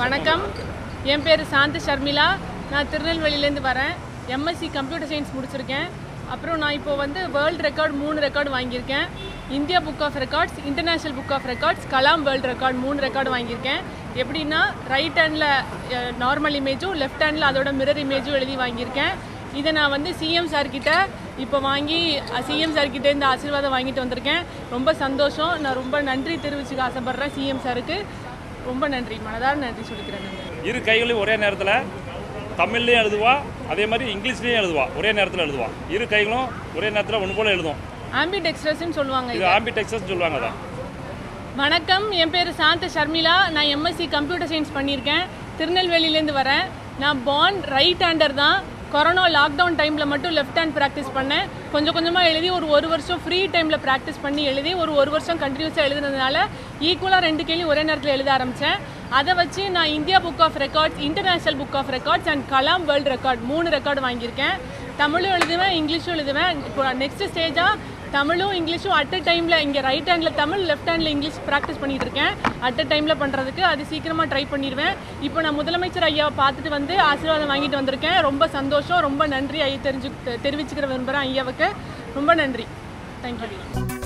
வணக்கம் என் பேர் சாந்தி ஷர்மிளா நான் திருநெல்வேலியிலேருந்து வரேன் எம்எஸ்சி கம்ப்யூட்டர் சயின்ஸ் முடிச்சிருக்கேன் அப்புறம் நான் இப்போ வந்து வேர்ல்டு ரெக்கார்ட் மூணு ரெக்கார்டு வாங்கியிருக்கேன் India book of records international book of records Kalam world record மூணு ரெக்கார்டு வாங்கியிருக்கேன் எப்படின்னா ரைட் ஹேண்டில் நார்மல் இமேஜும் லெஃப்ட் ஹேண்டில் அதோட மிரர் இமேஜும் எழுதி வாங்கியிருக்கேன் இதை நான் வந்து சிஎம் சார் கிட்ட இப்போ வாங்கி சிஎம் சார் கிட்ட இந்த ஆசீர்வாதம் வாங்கிட்டு வந்திருக்கேன் ரொம்ப சந்தோஷம் நான் ரொம்ப நன்றி தெரிவிச்சுக்க ஆசைப்படுறேன் சிஎம் சாருக்கு ரொம்ப நன்றி மனதார நன்றி சொல்லிக்கிறேன் நான். இரு கைகளையும் ஒரே நேரத்தில் தமிழ்லையும் எழுதுவா அதே மாதிரி இங்கிலீஷ்லேயும் எழுதுவா ஒரே நேரத்தில் எழுதுவா இரு கைகளும் ஒரே நேரத்தில் ஒன்று போல எழுதும் ஆம்பிடெக்ஸ்ட்ரஸ்ன்னு சொல்லுவாங்க இது ஆம்பிடெக்ஸஸ் சொல்லுவாங்க அதான் வணக்கம் என் பேர் சாந்த ஷர்மிளா நான் எம்எஸ்சி கம்ப்யூட்டர் சயின்ஸ் பண்ணியிருக்கேன் திருநெல்வேலியிலேருந்து வரேன் நான் பான் ரைட் ஹேண்டர் தான் கொரோனா லாக்டவுன் டைமில் மட்டும் லெஃப்ட் ஹேண்ட் ப்ராக்டிஸ் பண்ணேன் கொஞ்சம் கொஞ்சமாக எழுதி ஒரு ஒரு வருஷம் ஃப்ரீ டைமில் ப்ராக்டிஸ் பண்ணி எழுதி ஒரு ஒரு வருஷம் கண்டினியூஸாக எழுதுனதுனால ஈக்குவலாக ரெண்டு கேள்வி ஒரே நேரத்தில் எழுத ஆரம்பித்தேன் அதை வச்சு நான் India book of records international book of records and Kalam world record மூணு ரெக்கார்டு வாங்கியிருக்கேன் தமிழும் எழுதுவேன் இங்கிலீஷும் எழுதுவேன் இப்போ நெக்ஸ்ட் ஸ்டேஜாக தமிழும் இங்கிலீஷும் அட் அ டைமில் இங்கே ரைட் ஹேண்டில் தமிழ் லெஃப்ட் ஹேண்டில் இங்கிலீஷ் ப்ராக்டிஸ் பண்ணிட்டு இருக்கேன் அட் அ டைமில் பண்ணுறதுக்கு அது சீக்கிரமாக ட்ரை பண்ணிடுவேன் இப்போ நான் முதலமைச்சர் ஐயாவை பார்த்துட்டு வந்து ஆசீர்வாதம் வாங்கிட்டு வந்திருக்கேன் ரொம்ப சந்தோஷம் ரொம்ப நன்றி ஐயா தெரிஞ்சு தெரிவிச்சுக்கிற விரும்புகிறேன் ஐயாவுக்கு ரொம்ப நன்றி தேங்க்யூ